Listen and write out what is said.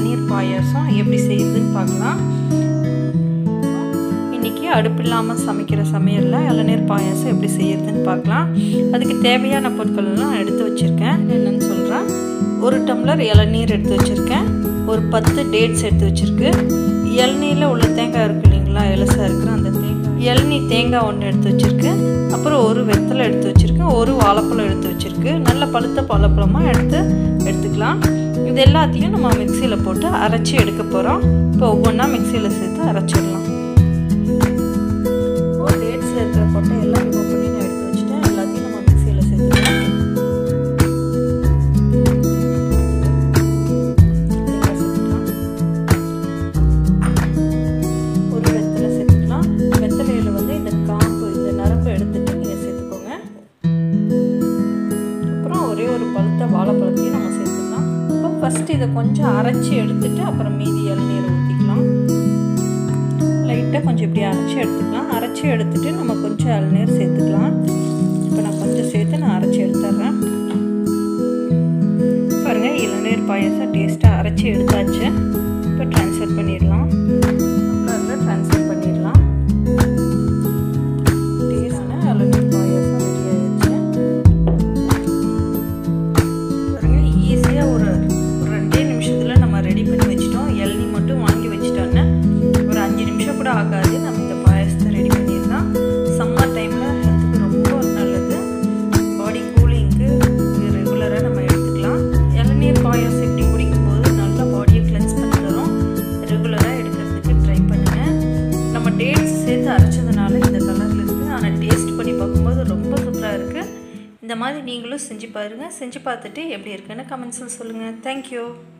இளநீர் பாயாசம் எப்படி செய்யுதுன்னு பார்க்கலாம் இன்றைக்கி அடுப்பு இல்லாமல் சமைக்கிற சமையலில் இளநீர் பாயாசம் எப்படி செய்யறதுன்னு பார்க்கலாம் அதுக்கு தேவையான பொருட்கள்லாம் எடுத்து வச்சுருக்கேன் என்னென்னு சொல்கிறேன் ஒரு டம்ளர் இளநீர் எடுத்து வச்சுருக்கேன் ஒரு பத்து டேட்ஸ் எடுத்து வச்சுருக்கு இளநீரில் உள்ள தேங்காய் இருக்கு இல்லைங்களா எலசாக இருக்கிற அந்த தேங்காய் இளநீ தேங்காய் ஒன்று எடுத்து வச்சுருக்கு அப்புறம் ஒரு வெத்தலை எடுத்து வச்சுருக்கேன் ஒரு வாழைப்பழம் எடுத்து வச்சுருக்கு நல்ல பழுத்த வாழைப்பழமாக எடுத்து எடுத்துக்கலாம் இது எல்லாத்தையும் நம்ம மிக்சியில் போட்டு அரைச்சி எடுக்க போகிறோம் இப்போ ஒவ்வொன்றா மிக்சியில் சேர்த்து அரைச்சிடலாம் ஒரு டேட்ஸ் இருக்கிற கொட்டை எல்லாம் ரிமூவ் பண்ணி நான் எடுத்து வச்சுட்டேன் எல்லாத்தையும் நம்ம மிக்சியில் சேர்த்துக்கலாம் ஒரு வெத்தலை சேர்த்துக்கலாம் வெத்தலையில் வந்து இந்த காம்பு இந்த நரம்பு எடுத்துட்டு நீங்கள் சேர்த்துக்கோங்க அப்புறம் ஒரே ஒரு பழுத்த வாழைப்பழத்தையும் நம்ம சேர்த்துக்கலாம் இப்போ ஃபஸ்ட்டு இதை கொஞ்சம் அரைச்சி எடுத்துட்டு அப்புறம் மீதி இளநீரை ஊற்றிக்கலாம் லைட்டாக கொஞ்சம் இப்படி அரைச்சி எடுத்துக்கலாம் அரைச்சி எடுத்துட்டு நம்ம கொஞ்சம் இளநீர் சேர்த்துக்கலாம் இப்போ நான் கொஞ்சம் சேர்த்து நான் அரைச்சி எடுத்துட்றேன் பாருங்கள் இளநீர் பாயசம் டேஸ்ட்டாக அரைச்சி எடுத்தாச்சு இப்போ ட்ரான்ஸ்ஃபர் பண்ணிடலாம் அதில் ட்ரான்ஸ்ஃபர் பண்ணிடலாம் டேஸ்டான இளநீர் பாயசம் ரெடி ஆயிடுச்சு பாருங்கள் ஈஸியாக ஒரு ஒரு ரெண்டே நிமிஷத்தில் நம்ம ரெடி பண்ணி வச்சிட்டோம் இளநீ மட்டும் வாங்கி வச்சிட்டோன்னா ஒரு அஞ்சு நிமிஷம் கூட ஆகாது நம்ம இந்த பாயசத்தை ரெடி பண்ணிடலாம் சம்மர் டைமில் ஹெல்த்துக்கு ரொம்ப நல்லது பாடி கூலிங்க்கு ரெகுலராக நம்ம எடுத்துக்கலாம் இளநீர் பாயாசம் இப்படி குடிக்கும்போது நல்ல பாடியை கிளென்ஸ் பண்ணி தரும் ரெகுலராக எடுக்கிறதுக்கு ட்ரை பண்ணுங்கள் நம்ம டேட்ஸ் சேர்த்து அரைச்சதுனால இந்த கலரில் இருக்குது ஆனால் டேஸ்ட் பண்ணி பார்க்கும்போது ரொம்ப சூப்பராக இருக்குது இந்த மாதிரி நீங்களும் செஞ்சு பாருங்கள் செஞ்சு பார்த்துட்டு எப்படி இருக்குன்னு கமெண்ட்ஸில் சொல்லுங்கள் தேங்க்யூ